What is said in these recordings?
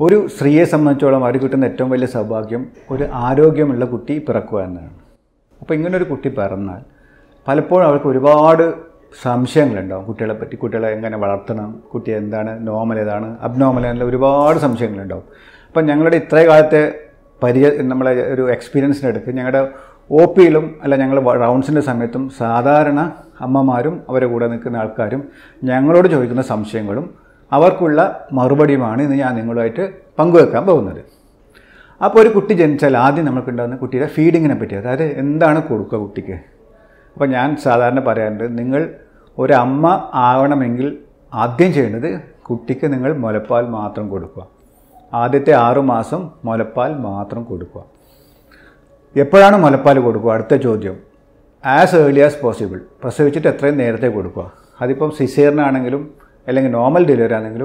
ഒരു സ്ത്രീയെ സംബന്ധിച്ചോളം അവർ കിട്ടുന്ന ഏറ്റവും വലിയ സൗഭാഗ്യം ഒരു ആരോഗ്യമുള്ള കുട്ടി പിറക്കുക എന്നതാണ് അപ്പോൾ ഇങ്ങനൊരു കുട്ടി പിറന്നാൽ പലപ്പോഴും അവർക്ക് ഒരുപാട് സംശയങ്ങളുണ്ടാവും കുട്ടികളെ പറ്റി കുട്ടികളെ എങ്ങനെ വളർത്തണം കുട്ടി എന്താണ് നോർമൽ ഏതാണ് അബ്നോർമൽ എന്നുള്ള ഒരുപാട് സംശയങ്ങളുണ്ടാവും അപ്പം ഞങ്ങളുടെ ഇത്രയും കാലത്തെ പരിചയ നമ്മളെ ഒരു എക്സ്പീരിയൻസിൻ്റെ അടുത്ത് ഞങ്ങളുടെ ഒ പിയിലും അല്ല ഞങ്ങൾ റൗണ്ട്സിൻ്റെ സമയത്തും സാധാരണ അമ്മമാരും അവരെ കൂടെ നിൽക്കുന്ന ആൾക്കാരും ഞങ്ങളോട് ചോദിക്കുന്ന സംശയങ്ങളും അവർക്കുള്ള മറുപടിയുമാണ് ഇന്ന് ഞാൻ നിങ്ങളുമായിട്ട് പങ്കുവെക്കാൻ പോകുന്നത് അപ്പോൾ ഒരു കുട്ടി ജനിച്ചാൽ ആദ്യം നമുക്കുണ്ടാകുന്ന കുട്ടിയുടെ ഫീഡിങ്ങിനെ പറ്റി അതായത് എന്താണ് കൊടുക്കുക കുട്ടിക്ക് അപ്പോൾ ഞാൻ സാധാരണ പറയാറുണ്ട് നിങ്ങൾ ഒരമ്മ ആവണമെങ്കിൽ ആദ്യം ചെയ്യേണ്ടത് കുട്ടിക്ക് നിങ്ങൾ മുലപ്പാൽ മാത്രം കൊടുക്കുക ആദ്യത്തെ ആറു മാസം മുലപ്പാൽ മാത്രം കൊടുക്കുക എപ്പോഴാണ് മുലപ്പാൽ കൊടുക്കുക അടുത്ത ചോദ്യം ആസ് ഏർലി ആസ് പോസിബിൾ പ്രസവിച്ചിട്ട് എത്രയും നേരത്തെ കൊടുക്കുക അതിപ്പം സിസേറിനാണെങ്കിലും അല്ലെങ്കിൽ നോർമൽ ഡെലിവറി ആണെങ്കിലും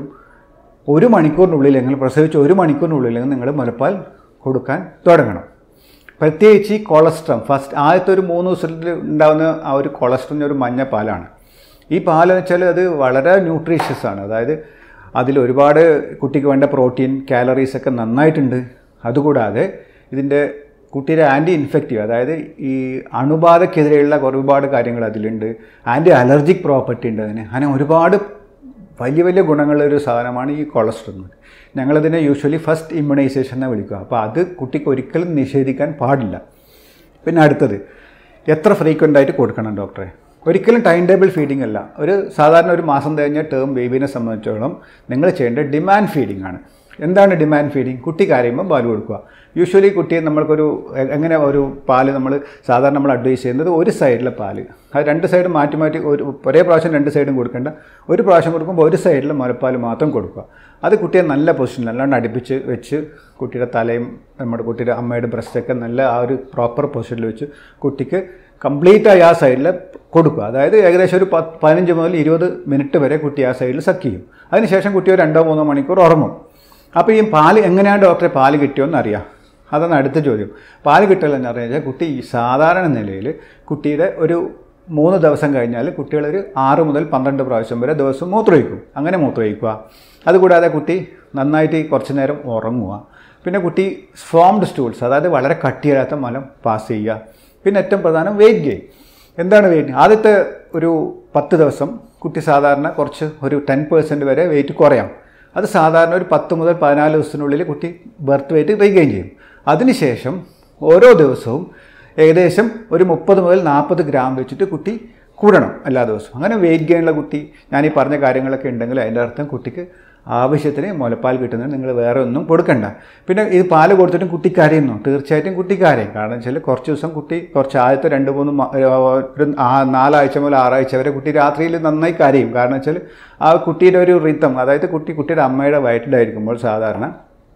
ഒരു മണിക്കൂറിനുള്ളിലെങ്കിലും പ്രസവിച്ച് ഒരു മണിക്കൂറിനുള്ളിലെങ്കിലും നിങ്ങൾ മുലപ്പാൽ കൊടുക്കാൻ തുടങ്ങണം പ്രത്യേകിച്ച് ഈ കൊളസ്ട്രം ഫസ്റ്റ് ആദ്യത്തെ ഒരു മൂന്ന് ദിവസത്തിൽ ഉണ്ടാകുന്ന ആ ഒരു കൊളസ്ട്രമിന് ഒരു മഞ്ഞ പാലാണ് ഈ പാലെന്ന് വെച്ചാൽ അത് വളരെ ന്യൂട്രീഷ്യസ് ആണ് അതായത് അതിൽ ഒരുപാട് കുട്ടിക്ക് വേണ്ട പ്രോട്ടീൻ കാലറീസ് ഒക്കെ നന്നായിട്ടുണ്ട് അതുകൂടാതെ ഇതിൻ്റെ കുട്ടിയുടെ ആൻറ്റി ഇൻഫെക്റ്റീവ് അതായത് ഈ അണുബാധക്കെതിരെയുള്ള ഒരുപാട് കാര്യങ്ങൾ അതിലുണ്ട് ആൻറ്റി അലർജിക് പ്രോപ്പർട്ടി ഉണ്ട് അതിന് അങ്ങനെ ഒരുപാട് വലിയ വലിയ ഗുണങ്ങളുള്ള ഒരു സാധനമാണ് ഈ കൊളസ്ട്രോൾ ഞങ്ങളതിനെ യൂഷ്വലി ഫസ്റ്റ് ഇമ്മ്യൂണൈസേഷൻ എന്ന് വിളിക്കുക അപ്പോൾ അത് കുട്ടിക്ക് ഒരിക്കലും നിഷേധിക്കാൻ പാടില്ല പിന്നെ അടുത്തത് എത്ര ഫ്രീക്വൻ്റ് ആയിട്ട് കൊടുക്കണം ഡോക്ടറെ ഒരിക്കലും ടൈം ടേബിൾ ഫീഡിംഗ് അല്ല ഒരു സാധാരണ ഒരു മാസം കഴിഞ്ഞ ടേം ബേബീനെ സംബന്ധിച്ചിടത്തോളം നിങ്ങൾ ചെയ്യേണ്ട ഡിമാൻഡ് ഫീഡിംഗ് ആണ് എന്താണ് ഡിമാൻഡ് ഫീഡിങ് കുട്ടി കരയുമ്പോൾ പാൽ കൊടുക്കുക യൂഷ്വലി കുട്ടിയെ നമ്മൾക്കൊരു എ- എങ്ങനെ ഒരു പാല് നമ്മൾ സാധാരണ നമ്മൾ അഡ്വൈസ് ചെയ്യുന്നത് ഒരു സൈഡിലെ പാല് അത് രണ്ട് സൈഡ് മാറ്റി മാറ്റി ഒരു ഒരേ പ്രാവശ്യം രണ്ട് സൈഡും കൊടുക്കേണ്ട ഒരു പ്രാവശ്യം കൊടുക്കുമ്പോൾ ഒരു സൈഡിൽ മുലപ്പാൽ മാത്രം കൊടുക്കുക അത് കുട്ടിയെ നല്ല പൊസിഷനിൽ അല്ലാണ്ട് അടുപ്പിച്ച് വെച്ച് കുട്ടിയുടെ തലയും നമ്മുടെ കുട്ടിയുടെ അമ്മയുടെ ബ്രസ്റ്റൊക്കെ നല്ല ആ ഒരു പ്രോപ്പർ പൊസിഷനിൽ വെച്ച് കുട്ടിക്ക് കംപ്ലീറ്റ് ആയി ആ സൈഡിൽ കൊടുക്കുക അതായത് ഏകദേശം ഒരു പത്ത് പതിനഞ്ച് മുതൽ ഇരുപത് മിനിറ്റ് വരെ കുട്ടി ആ സൈഡിൽ സക്ക് ചെയ്യും അതിനുശേഷം കുട്ടി ഒരു രണ്ടോ മൂന്നോ മണിക്കൂർ ഉറങ്ങും അപ്പോൾ ഈ പാല് എങ്ങനെയാണ് ഡോക്ടറെ പാല് കിട്ടിയോന്ന് അറിയാം അതാണ് അടുത്ത ചോദ്യം പാല് കിട്ടലെന്ന് പറഞ്ഞു കഴിഞ്ഞാൽ കുട്ടി ഈ സാധാരണ നിലയിൽ കുട്ടിയുടെ ഒരു മൂന്ന് ദിവസം കഴിഞ്ഞാൽ കുട്ടികളൊരു ആറ് മുതൽ പന്ത്രണ്ട് പ്രാവശ്യം വരെ ദിവസം മൂത്രമൊഴിക്കും അങ്ങനെ മൂത്രമൊഴിക്കുക അതുകൂടാതെ കുട്ടി നന്നായിട്ട് കുറച്ച് നേരം ഉറങ്ങുക പിന്നെ കുട്ടി ഫോംഡ് സ്റ്റൂൾസ് അതായത് വളരെ കട്ടിയില്ലാത്ത മലം പാസ് ചെയ്യുക പിന്നെ ഏറ്റവും പ്രധാനം വെയിറ്റ് ഗെയിൻ എന്താണ് വെയിറ്റ് ആദ്യത്തെ ഒരു പത്ത് ദിവസം കുട്ടി സാധാരണ കുറച്ച് ഒരു ടെൻ പേഴ്സൻറ്റ് വരെ വെയിറ്റ് കുറയാം അത് സാധാരണ ഒരു പത്ത് മുതൽ പതിനാല് ദിവസത്തിനുള്ളിൽ കുട്ടി ബർത്ത് വെയിറ്റ് റീഗെയിൻ ചെയ്യും അതിനുശേഷം ഓരോ ദിവസവും ഏകദേശം ഒരു മുപ്പത് മുതൽ നാൽപ്പത് ഗ്രാം വെച്ചിട്ട് കുട്ടി കൂടണം എല്ലാ ദിവസവും അങ്ങനെ വെയിറ്റ് ഗെയിനുള്ള കുട്ടി ഞാൻ ഈ പറഞ്ഞ കാര്യങ്ങളൊക്കെ ഉണ്ടെങ്കിൽ അതിൻ്റെ അർത്ഥം കുട്ടിക്ക് ആവശ്യത്തിന് മുലപ്പാൽ കിട്ടുന്നത് നിങ്ങൾ വേറെ ഒന്നും കൊടുക്കണ്ട പിന്നെ ഇത് പാല് കൊടുത്തിട്ടും കുട്ടി കരയുന്നു തീർച്ചയായിട്ടും കുട്ടി കരയും കാരണം വെച്ചാൽ കുറച്ച് ദിവസം കുട്ടി കുറച്ച് ആദ്യത്തെ രണ്ട് മൂന്ന് മ- ഒരു ആ- നാലാഴ്ച മുതൽ ആറാഴ്ച വരെ കുട്ടി രാത്രിയിൽ നന്നായി കരയും കാരണം വെച്ചാൽ ആ കുട്ടിയുടെ ഒരു റിത്തം അതായത് കുട്ടി കുട്ടിയുടെ അമ്മയുടെ വയറ്റിലായിരിക്കുമ്പോൾ സാധാരണ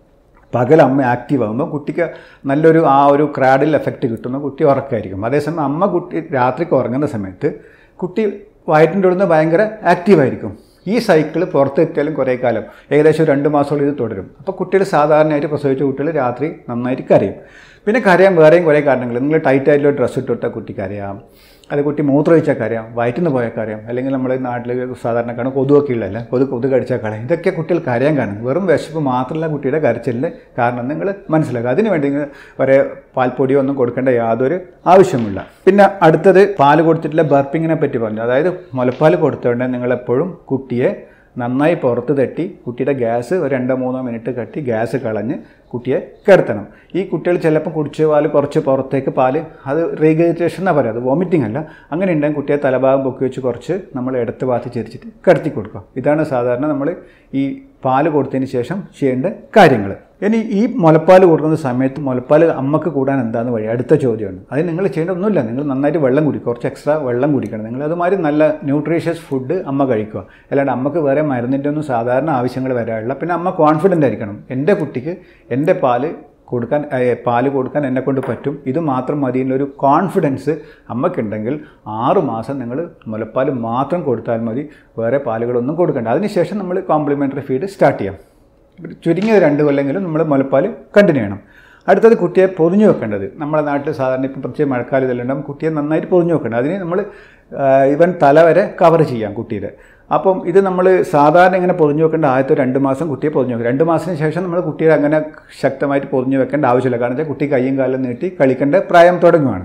പകൽ അമ്മ ആക്റ്റീവ് ആകുമ്പോൾ കുട്ടിക്ക് നല്ലൊരു ആ ഒരു ക്രാഡിൽ എഫക്റ്റ് കിട്ടുന്ന കുട്ടി ഉറക്കമായിരിക്കും അതേസമയം അമ്മ കുട്ടി രാത്രിക്ക് ഉറങ്ങുന്ന സമയത്ത് കുട്ടി വയറ്റിൻ്റെ ഉള്ളിൽ നിന്ന് ഭയങ്കര ആക്റ്റീവായിരിക്കും ഈ സൈക്കിൾ പുറത്തെത്തിയാലും കുറേ കാലം ഏകദേശം രണ്ട് മാസത്തോളം ഇത് തുടരും അപ്പോൾ കുട്ടികൾ സാധാരണയായിട്ട് പ്രസവിച്ച കുട്ടികൾ രാത്രി നന്നായിട്ട് കരയും പിന്നെ കരയാൻ വേറെയും കുറേ കാരണങ്ങൾ നിങ്ങൾ ടൈറ്റ് ആയിട്ടുള്ള ഡ്രസ്സ് ഇട്ടിട്ടാൽ കുട്ടി കരയാം അത് കുട്ടി മൂത്രമൊഴിച്ചാൽ കരയാം വയറ്റിൽ നിന്ന് പോയാൽ കരയാം അല്ലെങ്കിൽ നമ്മുടെ നാട്ടിൽ സാധാരണ കാണും കൊതുകൊക്കെ ഉള്ളതല്ല കൊതു കൊതു കടിച്ചാൽ കരയാം ഇതൊക്കെ കുട്ടികൾ കരയാൻ കാണും വെറും വിശപ്പ് മാത്രമല്ല കുട്ടിയുടെ കരച്ചിലിൻ്റെ കാരണം നിങ്ങൾ മനസ്സിലാക്കുക അതിന് വേണ്ടി നിങ്ങൾ വരെ പാൽപ്പൊടിയോ ഒന്നും കൊടുക്കേണ്ട യാതൊരു ആവശ്യമില്ല പിന്നെ അടുത്തത് പാല് കൊടുത്തിട്ടുള്ള ബർപ്പിങ്ങിനെ പറ്റി പറഞ്ഞു അതായത് മുലപ്പാൽ കൊടുത്തോണ്ട് നിങ്ങൾ എപ്പോഴും കുട്ടിയെ നന്നായി പുറത്ത് തട്ടി കുട്ടിയുടെ ഗ്യാസ് ഒരു രണ്ടോ മൂന്നോ മിനിറ്റ് കട്ടി ഗ്യാസ് കളഞ്ഞ് കുട്ടിയെ കിടത്തണം ഈ കുട്ടികൾ ചിലപ്പോൾ കുടിച്ച പാല് കുറച്ച് പുറത്തേക്ക് പാല് അത് റീഗേറ്റേഷൻ എന്നാണ് പറയുക അത് വോമിറ്റിംഗ് അല്ല അങ്ങനെ ഉണ്ടെങ്കിൽ കുട്ടിയെ തലഭാഗം പൊക്കി വെച്ച് കുറച്ച് നമ്മൾ ഇടത്ത് ഭാഗത്ത് ചിരിച്ചിട്ട് കിടത്തി കൊടുക്കുക ഇതാണ് സാധാരണ നമ്മൾ ഈ പാല് കൊടുത്തതിന് ശേഷം ചെയ്യേണ്ട കാര്യങ്ങൾ ഇനി ഈ മുലപ്പാൽ കൊടുക്കുന്ന സമയത്ത് മുലപ്പാൽ അമ്മക്ക് കൂടാൻ എന്താണെന്ന് വഴി അടുത്ത ചോദ്യമാണ് അത് നിങ്ങൾ ചെയ്യേണ്ട ഒന്നുമില്ല നിങ്ങൾ നന്നായിട്ട് വെള്ളം കുടിക്കുക കുറച്ച് എക്സ്ട്രാ വെള്ളം കുടിക്കണം നിങ്ങൾ അതുമാതിരി നല്ല ന്യൂട്രീഷ്യസ് ഫുഡ് അമ്മ കഴിക്കുക അല്ലാണ്ട് അമ്മക്ക് വേറെ മരുന്നിൻ്റെ ഒന്നും സാധാരണ ആവശ്യങ്ങൾ വരാറില്ല പിന്നെ അമ്മ കോൺഫിഡൻ്റ് ആയിരിക്കണം എൻ്റെ കുട്ടിക്ക് എൻ്റെ പാല് കൊടുക്കാൻ ഏ, പാല് കൊടുക്കാൻ എന്നെ കൊണ്ട് പറ്റും ഇത് മാത്രം മതി എന്നൊരു കോൺഫിഡൻസ് അമ്മയ്ക്കുണ്ടെങ്കിൽ ആറ് മാസം നിങ്ങൾ മുലപ്പാൽ മാത്രം കൊടുത്താൽ മതി വേറെ പാലുകളൊന്നും കൊടുക്കണ്ട അതിനുശേഷം നമ്മൾ കോംപ്ലിമെൻ്ററി ഫീഡ് സ്റ്റാർട്ട് ചെയ്യാം ചുരുങ്ങിയത് രണ്ട് കൊല്ലെങ്കിലും നമ്മൾ മുലപ്പാൽ കണ്ടിന്യൂ ചെയ്യണം അടുത്തത് കുട്ടിയെ പൊതിഞ്ഞു വെക്കേണ്ടത് നമ്മുടെ നാട്ടിൽ സാധാരണ ഇപ്പം പ്രത്യേക മഴക്കാലം ഇതെല്ലാം ഉണ്ടാകും കുട്ടിയെ നന്നായിട്ട് പൊതിഞ്ഞു വെക്കേണ്ടത് അതിന് നമ്മൾ ഇവൻ തല വരെ കവർ ചെയ്യാം കുട്ടിയുടെ അപ്പം ഇത് നമ്മൾ സാധാരണ ഇങ്ങനെ പൊതിഞ്ഞു വെക്കേണ്ട ആദ്യത്തെ രണ്ട് മാസം കുട്ടിയെ പൊതിഞ്ഞു വെക്കും രണ്ട് മാസത്തിന് ശേഷം നമ്മൾ കുട്ടിയെ അങ്ങനെ ശക്തമായിട്ട് പൊതിഞ്ഞു വെക്കേണ്ട ആവശ്യമില്ല കാരണം വെച്ചാൽ കുട്ടി കൈയും കാലും നീട്ടി കളിക്കേണ്ട പ്രായം തുടങ്ങുകയാണ്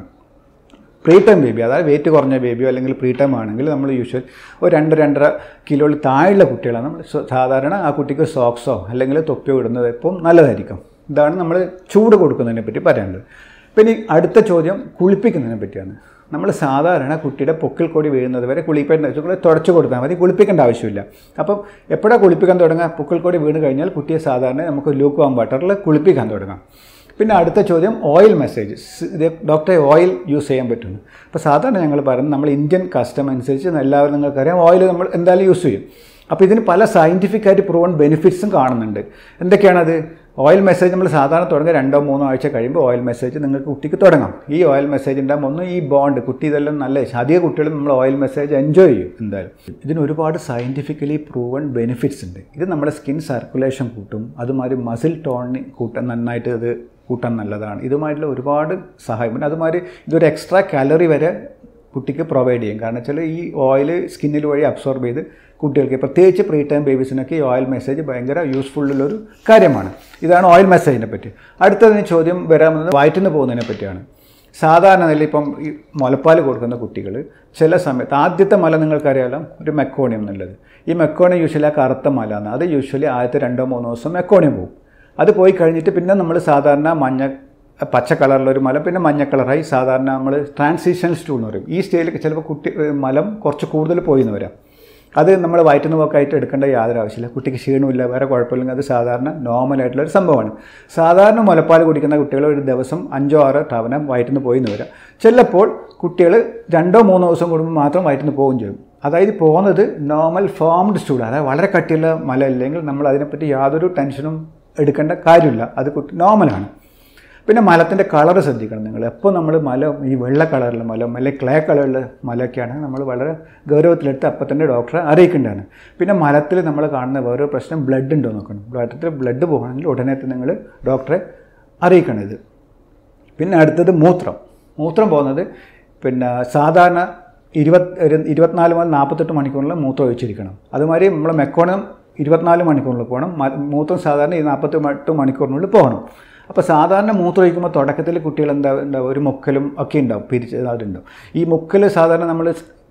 പ്രീ ടൈം ബേബി അതായത് വെയിറ്റ് കുറഞ്ഞ ബേബിയോ അല്ലെങ്കിൽ പ്രീ ടൈം ആണെങ്കിൽ നമ്മൾ യൂഷ്വൽ ഒരു രണ്ട് രണ്ടര കിലോയിൽ താഴെയുള്ള കുട്ടികളാണ് നമ്മൾ സ- സാധാരണ ആ കുട്ടിക്ക് സോക്സോ അല്ലെങ്കിൽ തൊപ്പിയോ ഇടുന്നത് എപ്പം നല്ലതായിരിക്കും ഇതാണ് നമ്മൾ ചൂട് കൊടുക്കുന്നതിനെ പറ്റി പറയാനുള്ളത് പിന്നെ ഈ അടുത്ത ചോദ്യം കുളിപ്പിക്കുന്നതിനെ പറ്റിയാണ് നമ്മൾ സാധാരണ കുട്ടിയുടെ പൊക്കിൽ കൊടി വീഴുന്നത് വരെ കുളിപ്പിക്കേണ്ട കുട്ടികളെ തുടച്ചു കൊടുത്താൽ മതി കുളിപ്പിക്കേണ്ട ആവശ്യമില്ല അപ്പം എപ്പോഴാണ് കുളിപ്പിക്കാൻ തുടങ്ങുക പൊക്കിൽ കൊടി വീണ് കഴിഞ്ഞാൽ കുട്ടിയെ സാധാരണ നമുക്ക് ലൂക്ക് വാം വാട്ടറിൽ കുളിപ്പിക്കാൻ തുടങ്ങാം പിന്നെ അടുത്ത ചോദ്യം ഓയിൽ മെസ്സേജ് ഇത് ഡോക്ടറെ ഓയിൽ യൂസ് ചെയ്യാൻ പറ്റുന്നു അപ്പോൾ സാധാരണ ഞങ്ങൾ പറയുന്നത് നമ്മൾ ഇന്ത്യൻ കസ്റ്റം അനുസരിച്ച് എല്ലാവരും നിങ്ങൾക്കറിയാം ഓയിൽ നമ്മൾ എന്തായാലും യൂസ് ചെയ്യും അപ്പോൾ ഇതിന് പല സയൻറ്റിഫിക് ആയിട്ട് പ്രൂവൺ ബെനിഫിറ്റ്സും കാണുന്നുണ്ട് എന്തൊക്കെയാണത് ഓയിൽ മെസ്സേജ് നമ്മൾ സാധാരണ തുടങ്ങുക രണ്ടോ മൂന്നോ ആഴ്ച കഴിയുമ്പോൾ ഓയിൽ മെസ്സേജ് നിങ്ങൾക്ക് കുട്ടിക്ക് തുടങ്ങാം ഈ ഓയിൽ മെസ്സേജ് ഉണ്ടാകുമ്പോൾ ഒന്ന് ഈ ബോണ്ട് കുട്ടി ഇതെല്ലാം നല്ല അധിക കുട്ടികൾ നമ്മൾ ഓയിൽ മെസ്സേജ് എൻജോയ് ചെയ്യും എന്തായാലും ഇതിന് ഒരുപാട് സയൻറ്റിഫിക്കലി പ്രൂവൺ ബെനിഫിറ്റ്സ് ഉണ്ട് ഇത് നമ്മുടെ സ്കിൻ സർക്കുലേഷൻ കൂട്ടും അതുമാതിരി മസിൽ ടോണിന് കൂട്ടാൻ നന്നായിട്ട് ഇത് കൂട്ടാൻ നല്ലതാണ് ഇതുമായിട്ടുള്ള ഒരുപാട് സഹായം പിന്നെ അതുമാതിരി ഇതൊരു എക്സ്ട്രാ കാലറി വരെ കുട്ടിക്ക് പ്രൊവൈഡ് ചെയ്യും കാരണം വെച്ചാൽ ഈ ഓയിൽ സ്കിന്നിൽ വഴി അബ്സോർബ് ചെയ്ത് കുട്ടികൾക്ക് പ്രത്യേകിച്ച് പ്രീ ടൈം ബേബീസിനൊക്കെ ഈ ഓയിൽ മെസ്സേജ് ഭയങ്കര യൂസ്ഫുള്ളുള്ളൊരു കാര്യമാണ് ഇതാണ് ഓയിൽ മെസ്സേജിനെ പറ്റി അടുത്തതിന് ചോദ്യം വരാമെന്നത് വയറ്റിന്ന് പോകുന്നതിനെ പറ്റിയാണ് സാധാരണ നില ഇപ്പം ഈ മുലപ്പാൽ കൊടുക്കുന്ന കുട്ടികൾ ചില സമയത്ത് ആദ്യത്തെ മല നിങ്ങൾക്കറിയാലോ ഒരു മെക്കോണിയം എന്നുള്ളത് ഈ മെക്കോണിയം യൂഷ്വലി ആ കറുത്ത മല ആണ് അത് യൂഷ്വലി ആദ്യത്തെ രണ്ടോ മൂന്നോ ദിവസം മെക്കോണിയം പോകും അത് പോയി കഴിഞ്ഞിട്ട് പിന്നെ നമ്മൾ സാധാരണ മഞ്ഞ പച്ച കളറിലൊരു മലം പിന്നെ മഞ്ഞ കളറായി സാധാരണ നമ്മൾ ട്രാൻസിഷൻ സ്റ്റൂൾ എന്ന് പറയും ഈ സ്റ്റേജിലേക്ക് ചിലപ്പോൾ കുട്ടി മലം കുറച്ച് കൂടുതൽ പോയി എന്ന് വരാം അത് നമ്മൾ വയറ്റുന്ന പോക്കായിട്ട് എടുക്കേണ്ട യാതൊരു ആവശ്യമില്ല കുട്ടിക്ക് ക്ഷീണമില്ല വേറെ കുഴപ്പമില്ലെങ്കിൽ അത് സാധാരണ നോർമൽ ആയിട്ടുള്ള ഒരു സംഭവമാണ് സാധാരണ മുലപ്പാൽ കുടിക്കുന്ന കുട്ടികൾ ഒരു ദിവസം അഞ്ചോ ആറോ തവണ വയറ്റുന്ന പോയി എന്ന് വരാം ചിലപ്പോൾ കുട്ടികൾ രണ്ടോ മൂന്നോ ദിവസം കൂടുമ്പോൾ മാത്രം വയറ്റുന്ന പോവുകയും ചെയ്യും അതായത് പോകുന്നത് നോർമൽ ഫോംഡ് സ്റ്റൂൾ അതായത് വളരെ കട്ടിയുള്ള മല ഇല്ലെങ്കിൽ നമ്മൾ അതിനെപ്പറ്റി യാതൊരു ടെൻഷനും എടുക്കേണ്ട കാര്യമില്ല അത് കുട്ടി നോർമലാണ് പിന്നെ മലത്തിൻ്റെ കളർ ശ്രദ്ധിക്കണം നിങ്ങൾ എപ്പോൾ നമ്മൾ മല ഈ വെള്ള കളറിലുള്ള മലം അല്ലെങ്കിൽ ക്ലേ കളറിലുള്ള മലയൊക്കെയാണ് നമ്മൾ വളരെ ഗൗരവത്തിലെടുത്ത് അപ്പം തന്നെ ഡോക്ടറെ അറിയിക്കേണ്ടതാണ് പിന്നെ മലത്തിൽ നമ്മൾ കാണുന്ന വേറൊരു പ്രശ്നം ബ്ലഡ് ഉണ്ടോ നോക്കണം ബ്ലഡിൽ ബ്ലഡ് പോകണമെങ്കിൽ ഉടനെ തന്നെ നിങ്ങൾ ഡോക്ടറെ അറിയിക്കണം ഇത് പിന്നെ അടുത്തത് മൂത്രം മൂത്രം പോകുന്നത് പിന്നെ സാധാരണ ഇരുപത് ഒരു ഇരുപത്തിനാല് മുതൽ നാൽപ്പത്തെട്ട് മണിക്കൂറിൽ മൂത്രം ഒഴിച്ചിരിക്കണം അതുമാതിരി നമ്മൾ മെക്കോണം ഇരുപത്തിനാല് മണിക്കൂറിൽ പോകണം മ- മൂത്രം സാധാരണ ഈ നാൽപ്പത്തി എട്ട് മണിക്കൂറിനുള്ളിൽ പോകണം അപ്പോൾ സാധാരണ മൂത്രം ഒഴിക്കുമ്പോൾ തുടക്കത്തിൽ കുട്ടികൾ എന്താ ഉണ്ടാവും ഒരു മുക്കലും ഒക്കെ ഉണ്ടാവും പിരിച്ച് അതുണ്ടാവും ഈ മുക്കൽ സാധാരണ നമ്മൾ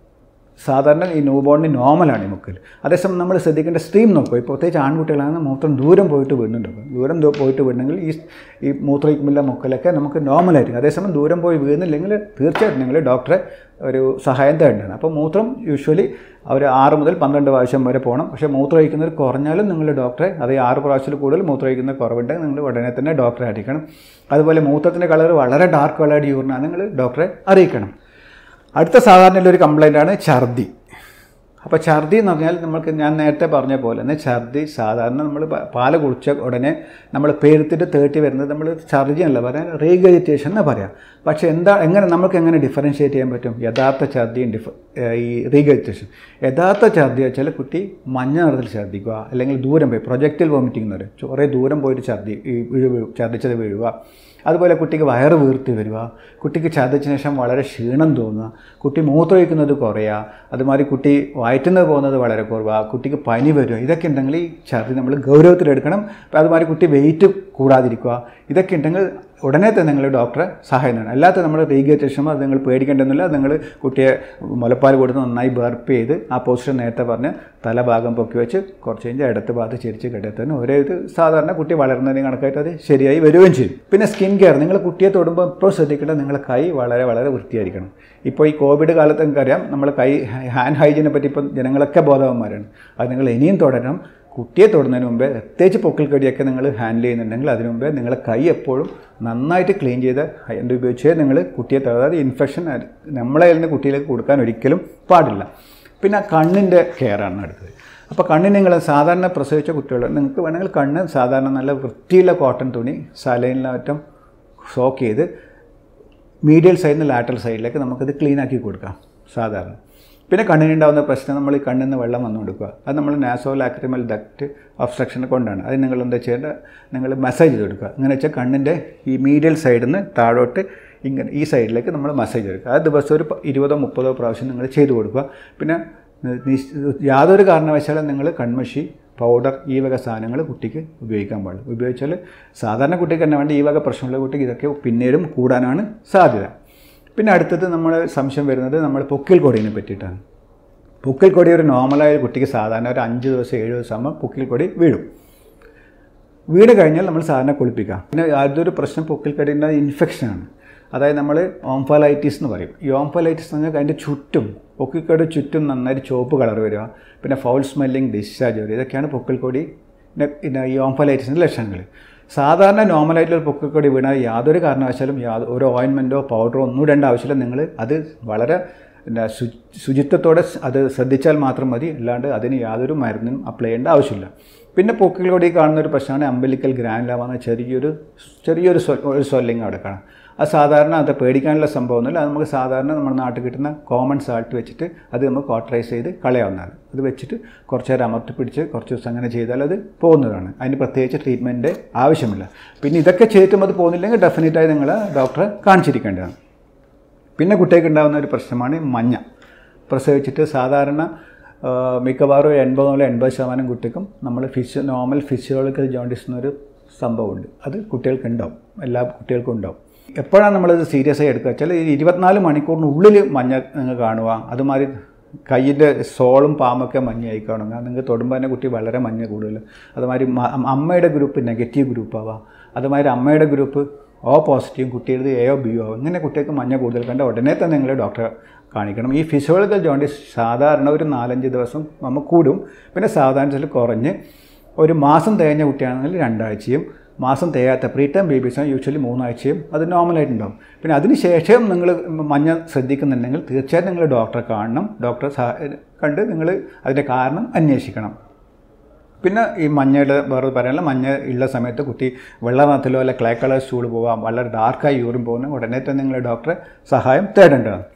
സാധാരണ ഈ ന്യൂ ബോണിന് നോർമലാണ് ഈ മുക്കൽ അതേസമയം നമ്മൾ ശ്രദ്ധിക്കേണ്ട സ്ട്രീം നോക്കുക ഇപ്പോൾ പ്രത്യേകിച്ച് ആൺകുട്ടികളാണ് മൂത്രം ദൂരം പോയിട്ട് വീഴുന്നുണ്ടാവും ദൂരം ദൂ- പോയിട്ട് വീണെങ്കിൽ ഈ ഈ മൂത്രയിക്കുമ്പോൾ മുക്കലൊക്കെ നമുക്ക് നോർമലായിരിക്കും അതേസമയം ദൂരം പോയി വീഴുന്നില്ലെങ്കിൽ തീർച്ചയായിട്ടും നിങ്ങൾ ഡോക്ടറെ ഒരു സഹായം തേടേണ്ടതാണ് അപ്പോൾ മൂത്രം യൂഷ്വലി ഒരു ആറ് മുതൽ പന്ത്രണ്ട് പ്രാവശ്യം വരെ പോകണം പക്ഷേ മൂത്രം ഒഴിക്കുന്നത് കുറഞ്ഞാലും നിങ്ങൾ ഡോക്ടറെ അത് ഈ ആറ് പ്രാവശ്യത്തിൽ കൂടുതൽ മൂത്രം ഒഴിക്കുന്ന കുറവുണ്ടെങ്കിൽ നിങ്ങൾ ഉടനെ തന്നെ ഡോക്ടറെ അറിയിക്കണം അതുപോലെ മൂത്രത്തിൻ്റെ കളർ വളരെ ഡാർക്ക് കളേർഡ് യൂറിനാണ് നിങ്ങൾ ഡോക്ടറെ അറിയിക്കണം അടുത്ത സാധാരണ ഒരു കംപ്ലൈൻ്റ് ആണ് ഛർദി അപ്പോൾ ഛർദി എന്ന് പറഞ്ഞാൽ നമുക്ക് ഞാൻ നേരത്തെ പറഞ്ഞ പോലെ തന്നെ ഛർദി സാധാരണ നമ്മൾ പ- പാല് കുടിച്ച ഉടനെ നമ്മൾ പേരുത്തിട്ട് തേട്ടി വരുന്നത് നമ്മൾ ഛർദി അല്ല പറയാൻ റീഗജിറ്റേഷൻ എന്ന് പറയാം പക്ഷേ എന്താ എങ്ങനെ നമുക്ക് എങ്ങനെ ഡിഫറൻഷ്യേറ്റ് ചെയ്യാൻ പറ്റും യഥാർത്ഥ ഛർദിയും ഡിഫ ഏഹ് ഈ റീഗജിറ്റേഷൻ യഥാർത്ഥ ഛർദി വെച്ചാൽ കുട്ടി മഞ്ഞ നിറത്തിൽ ഛർദ്ദിക്കുക അല്ലെങ്കിൽ ദൂരം പോയി പ്രൊജക്റ്റിൽ വോമിറ്റിംഗ് എന്ന് പറയും കുറേ ദൂരം പോയിട്ട് ഛർദി ഈ വീഴ് വീഴ് ഛർദ്ദിച്ചത് വീഴുക അതുപോലെ കുട്ടിക്ക് വയറ് വീർത്തി വരിക കുട്ടിക്ക് ഛർദ്ദിച്ച ശേഷം വളരെ ക്ഷീണം തോന്നുക കുട്ടി മൂത്രമൊഴിക്കുന്നത് കുറയുക അതുമാതിരി കുട്ടി വയറ്റുന്നത് പോകുന്നത് വളരെ കുറവുക കുട്ടിക്ക് പനി വരിക ഇതൊക്കെ ഉണ്ടെങ്കിൽ ഈ ഛർദി നമ്മൾ ഗൗരവത്തിലെടുക്കണം അപ്പോൾ അതുമാതിരി കുട്ടി വെയിറ്റ് കൂടാതിരിക്കുക ഇതൊക്കെ ഉണ്ടെങ്കിൽ ഉടനെ തന്നെ നിങ്ങൾ ഡോക്ടറെ സഹായം നേടണം അല്ലാത്ത നമ്മൾ റീഗേറ്റേഷൻ അത് നിങ്ങൾ പേടിക്കേണ്ടതെന്നില്ല നിങ്ങൾ കുട്ടിയെ മുലപ്പാൽ കൊടുത്ത് നന്നായി ബർപ്പ് ചെയ്ത് ആ പോസ്റ്റർ നേരത്തെ പറഞ്ഞ് തലഭാഗം പൊക്കി വെച്ച് കുറച്ച് കഴിഞ്ഞ് ഇടത്ത് ഭാഗത്ത് ചിരിച്ച് കിടത്തുന്ന ഒരേ ഇത് സാധാരണ കുട്ടി വളരുന്നതിന് കണക്കായിട്ട് അത് ശരിയായി വരികയും ചെയ്യും പിന്നെ സ്കിൻ കെയർ നിങ്ങൾ കുട്ടിയെ തൊടുമ്പോൾ ഇപ്പോൾ ശ്രദ്ധിക്കേണ്ടത് നിങ്ങളെ കൈ വളരെ വളരെ വൃത്തിയായിരിക്കണം ഇപ്പോൾ ഈ കോവിഡ് കാലത്ത് നിങ്ങൾക്കറിയാം നമ്മൾ കൈ ഹാൻഡ് ഹൈജീനെ പറ്റി ഇപ്പം ജനങ്ങളൊക്കെ ബോധവാന്മാരാണ് അത് നിങ്ങൾ ഇനിയും തുടരണം കുട്ടിയെ തൊടുന്നതിന് മുമ്പേ പ്രത്യേകിച്ച് പൊക്കിൽ കടിയൊക്കെ നിങ്ങൾ ഹാൻഡിൽ ചെയ്യുന്നുണ്ടെങ്കിൽ അതിന് മുമ്പേ നിങ്ങളെ കൈ എപ്പോഴും നന്നായിട്ട് ക്ലീൻ ചെയ്ത് ഹൈൻഡ് ഉപയോഗിച്ചേ നിങ്ങൾ കുട്ടിയെ തൊടാതെ ഇൻഫെക്ഷൻ നമ്മളെ നിന്ന് കുട്ടിയിലേക്ക് കൊടുക്കാൻ ഒരിക്കലും പാടില്ല പിന്നെ കണ്ണിൻ്റെ കെയറാണ് അടുത്തത് അപ്പോൾ കണ്ണിന് നിങ്ങൾ സാധാരണ പ്രസവിച്ച കുട്ടികൾ നിങ്ങൾക്ക് വേണമെങ്കിൽ കണ്ണ് സാധാരണ നല്ല വൃത്തിയുള്ള കോട്ടൺ തുണി സലൈനിലാറ്റം സോക്ക് ചെയ്ത് മീഡിയൽ സൈഡിൽ നിന്ന് ലാറ്ററൽ സൈഡിലേക്ക് നമുക്കത് ക്ലീൻ ആക്കി കൊടുക്കാം സാധാരണ പിന്നെ കണ്ണിനുണ്ടാകുന്ന പ്രശ്നം നമ്മൾ ഈ കണ്ണിൽ നിന്ന് വെള്ളം വന്നു കൊടുക്കുക അത് നമ്മൾ നാസോ ലാക്രിമൽ ഡക്റ്റ് ഒബ്സ്ട്രക്ഷനെ കൊണ്ടാണ് അത് നിങ്ങൾ എന്താ ചെയ്യേണ്ടത് നിങ്ങൾ മസാജ് ചെയ്ത് കൊടുക്കുക അങ്ങനെ വെച്ചാൽ കണ്ണിൻ്റെ ഈ മീഡിയൽ സൈഡിൽ നിന്ന് താഴോട്ട് ഇങ്ങനെ ഈ സൈഡിലേക്ക് നമ്മൾ മസാജ് കൊടുക്കുക ആ ദിവസം ഒരു പ- ഇരുപതോ മുപ്പതോ പ്രാവശ്യം നിങ്ങൾ ചെയ്ത് കൊടുക്കുക പിന്നെ നിശ്- യാതൊരു കാരണവശാലും നിങ്ങൾ കൺമഷി പൗഡർ ഈ വക സാധനങ്ങൾ കുട്ടിക്ക് ഉപയോഗിക്കാൻ പാടില്ല ഉപയോഗിച്ചാൽ സാധാരണ കുട്ടിക്ക് തന്നെ വേണ്ട ഈ വക പ്രശ്നമുള്ള കുട്ടിക്ക് ഇതൊക്കെ പിന്നീടും കൂടാനാണ് സാധ്യത പിന്നെ അടുത്തത് നമ്മൾ സംശയം വരുന്നത് നമ്മൾ പൊക്കിൽ കൊടിയെ പറ്റിയിട്ടാണ് പൊക്കിൽ കൊടി ഒരു നോർമലായ കുട്ടിക്ക് സാധാരണ ഒരു അഞ്ച് ദിവസം ഏഴ് ദിവസം ആകുമ്പോൾ പൊക്കിൽ കൊടി വീഴും വീട് കഴിഞ്ഞാൽ നമ്മൾ സാധാരണ കുളിപ്പിക്കാം പിന്നെ അതൊരു പ്രശ്നം പൊക്കിൽ കടിയുന്ന ഇൻഫെക്ഷനാണ് അതായത് നമ്മൾ ഓംഫലൈറ്റിസ് എന്ന് പറയും ഈ ഓംഫലൈറ്റിസ് എന്ന് പറഞ്ഞാൽ അതിൻ്റെ ചുറ്റും പൊക്കിൽക്കൊടി ചുറ്റും നന്നായിട്ട് ചുവപ്പ് കളർ വരിക പിന്നെ ഫൗൾ സ്മെല്ലിങ് ഡിസ്ചാർജ് വരിക ഇതൊക്കെയാണ് പൊക്കിൽക്കൊടി പിന്നെ ഈ ഓംഫലൈറ്റിസിൻ്റെ ലക്ഷണങ്ങൾ സാധാരണ നോർമലായിട്ടുള്ള പൊക്കിൽക്കൊടി വീണാൽ യാതൊരു കാരണവശാലും യാതൊരു ഒരു ഓയിൻമെൻറ്റോ പൗഡറോ ഒന്നും ഇടേണ്ട ആവശ്യമില്ല നിങ്ങൾ അത് വളരെ പിന്നെ ശു ശുചിത്വത്തോടെ അത് ശ്രദ്ധിച്ചാൽ മാത്രം മതി അല്ലാണ്ട് അതിന് യാതൊരു മരുന്നും അപ്ലൈ ചെയ്യേണ്ട ആവശ്യമില്ല പിന്നെ പൊക്കിലൂടെ കാണുന്ന ഒരു പ്രശ്നമാണ് അമ്പലിക്കൽ ഗ്രാൻഡാവുന്ന ചെറിയൊരു ചെറിയൊരു സ്വ ഒരു സ്വെല്ലിങ് അവിടെ കാണാം അത് സാധാരണ അത് പേടിക്കാനുള്ള സംഭവമൊന്നുമില്ല അത് നമുക്ക് സാധാരണ നമ്മുടെ നാട്ടിൽ കിട്ടുന്ന കോമൺ സാൾട്ട് വെച്ചിട്ട് അത് നമുക്ക് കോട്ടറൈസ് ചെയ്ത് കളയാവുന്നതാണ് അത് വെച്ചിട്ട് കുറച്ച് നേരം അമർത്തി പിടിച്ച് കുറച്ച് ദിവസം അങ്ങനെ ചെയ്താൽ അത് പോകുന്നതാണ് അതിന് പ്രത്യേകിച്ച് ട്രീറ്റ്മെൻറ്റ് ആവശ്യമില്ല പിന്നെ ഇതൊക്കെ ചെയ്തിട്ടും അത് പോകുന്നില്ലെങ്കിൽ ഡെഫിനറ്റായി നിങ്ങൾ ഡോക്ടറെ കാണിച്ചിരിക്കേണ്ടതാണ് പിന്നെ കുട്ടികൾക്ക് ഉണ്ടാകുന്ന ഒരു പ്രശ്നമാണ് മഞ്ഞ പ്രസവിച്ചിട്ട് സാധാരണ ആ, മിക്കവാറും ഒരു എൺപത് മുതൽ എൺപത് ശതമാനം കുട്ടിക്കും നമ്മൾ ഫിസിയോ നോർമൽ ഫിസിയോളജിക്കൽ ജോണ്ടിസ് എന്നൊരു സംഭവമുണ്ട് അത് കുട്ടികൾക്ക് ഉണ്ടാവും എല്ലാ കുട്ടികൾക്കും ഉണ്ടാവും എപ്പോഴാണ് നമ്മളിത് സീരിയസ് ആയി എടുക്കുക വെച്ചാൽ ഈ ഇരുപത്തിനാല് മണിക്കൂറിനുള്ളിൽ മഞ്ഞ നിങ്ങൾ കാണുക അതുമാതിരി കയ്യിൻ്റെ സോളും പാമ്പൊക്കെ മഞ്ഞയായി കാണുക നിങ്ങൾക്ക് തൊടുമ്പോൾ തന്നെ കുട്ടി വളരെ മഞ്ഞ കൂടുതൽ അതുമാതിരി മ- അമ്മയുടെ ഗ്രൂപ്പ് നെഗറ്റീവ് ഗ്രൂപ്പ് ആവാം അതുമാതിരി അമ്മയുടെ ഗ്രൂപ്പ് ഓ പോസിറ്റീവും കുട്ടിയുടെ എയോ ബിയോ ആവും ഇങ്ങനെ കുട്ടികൾക്ക് മഞ്ഞ കൂടുതൽ കണ്ട ഉടനെ തന്നെ നിങ്ങൾ ഡോക്ടറെ കാണിക്കണം ഈ ഫിസിയോളജിക്കൽ ജോണ്ടിസ് സാധാരണ ഒരു നാലഞ്ച് ദിവസം നമ്മൾ കൂടും പിന്നെ സാധാരണത്തിൽ കുറഞ്ഞ് ഒരു മാസം തികഞ്ഞ കുട്ടിയാണെങ്കിൽ രണ്ടാഴ്ചയും മാസം തികയാത്ത പ്രീ ടൈം ബേബീസാണ് യൂഷ്വലി മൂന്നാഴ്ചയും അത് നോർമലായിട്ടുണ്ടാവും പിന്നെ അതിന് ശേഷം നിങ്ങൾ മഞ്ഞ ശ്രദ്ധിക്കുന്നുണ്ടെങ്കിൽ തീർച്ചയായും നിങ്ങൾ ഡോക്ടറെ കാണണം ഡോക്ടറെ സഹ- കണ്ട് നിങ്ങൾ അതിൻ്റെ കാരണം അന്വേഷിക്കണം പിന്നെ ഈ മഞ്ഞയുടെ വേറെ പറയാനുള്ള മഞ്ഞ ഉള്ള സമയത്ത് കുട്ടി വെള്ള നിറത്തിലോ അല്ല ക്ലേ കളർ സ്റ്റൂൾ പോവാം വളരെ ഡാർക്കായി യൂറിൻ പോകുന്ന ഉടനെ തന്നെ നിങ്ങൾ ഡോക്ടറെ സഹായം തേടേണ്ടതാണ്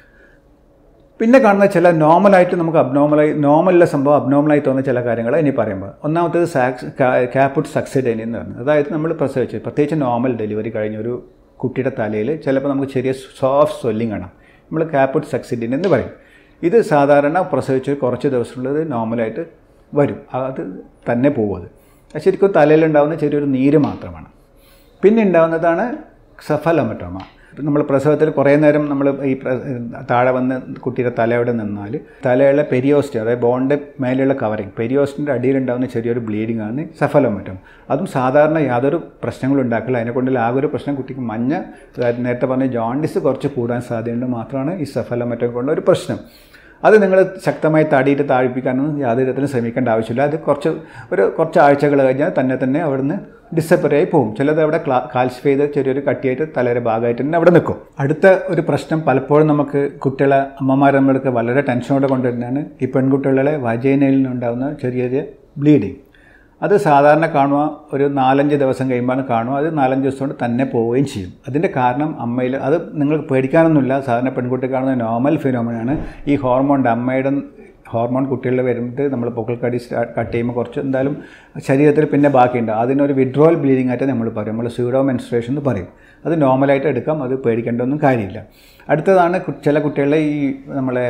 പിന്നെ കാണുന്ന ചില നോർമലായിട്ട് നമുക്ക് അബ്നോർമലായി നോർമലുള്ള സംഭവം അബ്നോർമലായി തോന്നുന്ന ചില കാര്യങ്ങൾ ഇനി പറയുമ്പോൾ ഒന്നാമത്തേത് സാക്സ് ക്യാപുട്ട് സക്സിഡേനി എന്ന് പറയുന്നത് അതായത് നമ്മൾ പ്രസവിച്ച് പ്രത്യേകിച്ച് നോർമൽ ഡെലിവറി കഴിഞ്ഞ ഒരു കുട്ടിയുടെ തലയിൽ ചിലപ്പോൾ നമുക്ക് ചെറിയ സോഫ്റ്റ് സ്വെല്ലിംഗ് കാണാം നമ്മൾ ക്യാപുട്ട് സക്സിഡേനി എന്ന് പറയും ഇത് സാധാരണ പ്രസവിച്ച് കുറച്ച് ദിവസമുള്ളത് നോർമലായിട്ട് വരും അത് തന്നെ പോകും അത് അത് ശരിക്കും തലയിലുണ്ടാകുന്ന ചെറിയൊരു നീര് മാത്രമാണ് പിന്നെ ഉണ്ടാകുന്നതാണ് സഫലമറ്റോമ നമ്മൾ പ്രസവത്തിൽ കുറേ നേരം നമ്മൾ ഈ പ്ര- താഴെ വന്ന് കുട്ടിയുടെ തലയോടെ നിന്നാൽ തലയുള്ള പെരിയോസ്റ്റ് അതായത് ബോണിൻ്റെ മേലെയുള്ള കവറിങ് പെരിയോസ്റ്റിൻ്റെ അടിയിലുണ്ടാകുന്ന ചെറിയൊരു ബ്ലീഡിംഗ് ആണ് സഫലോമറ്റം അതും സാധാരണ യാതൊരു പ്രശ്നങ്ങളും ഉണ്ടാക്കില്ല അതിനെക്കൊണ്ടുള്ള ആകെ ഒരു പ്രശ്നം കുട്ടിക്ക് മഞ്ഞ അതായത് നേരത്തെ പറഞ്ഞ ജോണ്ടിസ് കുറച്ച് കൂടാൻ സാധ്യതയുണ്ട് മാത്രമാണ് ഈ സഫലോമറ്റം കൊണ്ട ഒരു പ്രശ്നം അത് നിങ്ങൾ ശക്തമായി തടിയിട്ട് താഴ്പ്പിക്കാനൊന്നും യാതൊരു വിധത്തിലും ശ്രമിക്കേണ്ട ആവശ്യമില്ല അത് കുറച്ച് ഒരു കുറച്ച് ആഴ്ചകൾ കഴിഞ്ഞാൽ തന്നെ തന്നെ അവിടുന്ന് ഡിസപ്പർ ആയി പോകും ചിലത് അവിടെ ക്ലാ കാൽസ്ഫൈ ചെയ്ത് ചെറിയൊരു കട്ടിയായിട്ട് തലയുടെ ഭാഗമായിട്ട് തന്നെ അവിടെ നിൽക്കും അടുത്ത ഒരു പ്രശ്നം പലപ്പോഴും നമുക്ക് കുട്ടികളെ അമ്മമാർ നമ്മൾക്ക് വളരെ ടെൻഷനോടെ കൊണ്ടുവരുന്നതാണ് ഈ പെൺകുട്ടികളെ വജൈനയിൽ നിന്നുണ്ടാകുന്ന ചെറിയ ചെറിയ ബ്ലീഡിങ് അത് സാധാരണ കാണുക ഒരു നാലഞ്ച് ദിവസം കഴിയുമ്പോൾ കാണുക അത് നാലഞ്ച് ദിവസം കൊണ്ട് തന്നെ പോവുകയും ചെയ്യും അതിൻ്റെ കാരണം അമ്മയിൽ അത് നിങ്ങൾക്ക് പേടിക്കാനൊന്നുമില്ല സാധാരണ പെൺകുട്ടി കാണുന്ന നോർമൽ ഫിനോമിനാണ് ഈ ഹോർമോണിൻ്റെ അമ്മയുടെ ഹോർമോൺ കുട്ടികളിൽ വരുന്നത് നമ്മൾ പൊക്കിൾ കടി കട്ട് ചെയ്യുമ്പോൾ കുറച്ച് എന്തായാലും ശരീരത്തിൽ പിന്നെ ബാക്കിയുണ്ട് അതിനൊരു വിഡ്രോവൽ ബ്ലീഡിംഗ് ആയിട്ട് നമ്മൾ പറയും നമ്മൾ സ്യൂഡോ മെൻസ്ട്രേഷൻ എന്ന് പറയും അത് നോർമലായിട്ട് എടുക്കാം അത് പേടിക്കേണ്ടതൊന്നും കാര്യമില്ല അടുത്തതാണ് കു- ചില കുട്ടികളെ ഈ നമ്മളെ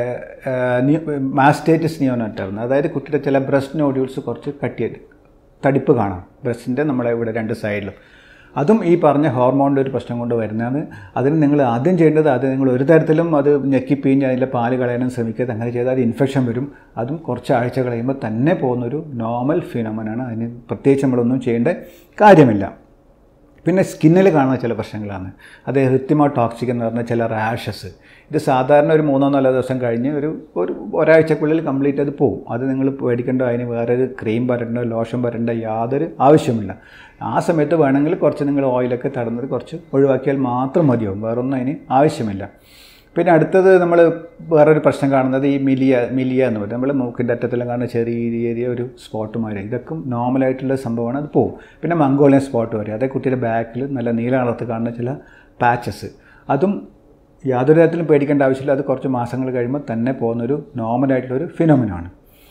മാസ്റ്റേറ്റിസ് നിയോനറ്റാവുന്നത് അതായത് കുട്ടിയുടെ ചില ബ്രസ്റ്റ് നോഡ്യൂൾസ് കുറച്ച് കട്ടിയായിട്ട് തടിപ്പ് കാണാം ബ്രസ്റ്റിൻ്റെ നമ്മളെ ഇവിടെ രണ്ട് സൈഡിലും അതും ഈ പറഞ്ഞ ഹോർമോണിൻ്റെ ഒരു പ്രശ്നം കൊണ്ട് വരുന്നതാണ് അതിന് നിങ്ങൾ ആദ്യം ചെയ്യേണ്ടത് അത് നിങ്ങൾ ഒരു തരത്തിലും അത് ഞെക്കിപ്പിഞ്ഞ് അതിൻ്റെ പാല് കളയാനും ശ്രമിക്കരുത് അങ്ങനെ ചെയ്താൽ അത് ഇൻഫെക്ഷൻ വരും അതും കുറച്ച് ആഴ്ച കഴിയുമ്പോൾ തന്നെ പോകുന്നൊരു നോർമൽ ഫിനോമനാണ് അതിന് പ്രത്യേകിച്ച് നമ്മളൊന്നും ചെയ്യേണ്ട കാര്യമില്ല പിന്നെ സ്കിന്നിൽ കാണുന്ന ചില പ്രശ്നങ്ങളാണ് അത് ഹൃത്യമോ ടോക്സിക് എന്ന് പറഞ്ഞ ചില റാഷസ് ഇത് സാധാരണ ഒരു മൂന്നോ നാലോ ദിവസം കഴിഞ്ഞ് ഒരു ഒരു ഒരാഴ്ചക്കുള്ളിൽ കംപ്ലീറ്റ് അത് പോകും അത് നിങ്ങൾ പേടിക്കേണ്ട അതിന് വേറൊരു ക്രീം പരണ്ട ലോഷൻ പരണ്ട യാതൊരു ആവശ്യമില്ല ആ സമയത്ത് വേണമെങ്കിൽ കുറച്ച് നിങ്ങൾ ഓയിലൊക്കെ തടന്നത് കുറച്ച് ഒഴിവാക്കിയാൽ മാത്രം മതിയാവും വേറൊന്നും അതിന് ആവശ്യമില്ല പിന്നെ അടുത്തത് നമ്മൾ വേറൊരു പ്രശ്നം കാണുന്നത് ഈ മിലിയ മിലിയ എന്ന് പറയും നമ്മൾ മൂക്കിൻ്റെ അറ്റത്തെല്ലാം കാണുന്ന ചെറിയ ചെറിയ ഒരു സ്പോട്ട് മാതിരി ഇതൊക്കെ നോർമലായിട്ടുള്ള സംഭവമാണ് അത് പോകും പിന്നെ മംഗോളിയൻ സ്പോട്ട് വരും അതേ കുട്ടിയുടെ ബാക്കിൽ നല്ല നീല കളർത്ത് കാണുന്ന ചില പാച്ചസ് അതും യാതൊരു തരത്തിലും പേടിക്കേണ്ട ആവശ്യമില്ല അത് കുറച്ച് മാസങ്ങൾ കഴിയുമ്പോൾ തന്നെ പോകുന്നൊരു നോർമലായിട്ടുള്ളൊരു ഫിനോമിനാണ്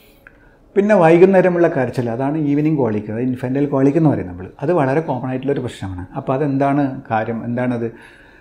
പിന്നെ വൈകുന്നേരമുള്ള കരച്ചിൽ അതാണ് ഈവനിങ് കോളിക്ക് അത് ഇൻഫൻറ്റൽ കോളിക്ക് എന്ന് പറയും നമ്മൾ അത് വളരെ കോമൺ ആയിട്ടുള്ളൊരു പ്രശ്നമാണ് അപ്പോൾ അതെന്താണ് കാര്യം എന്താണത്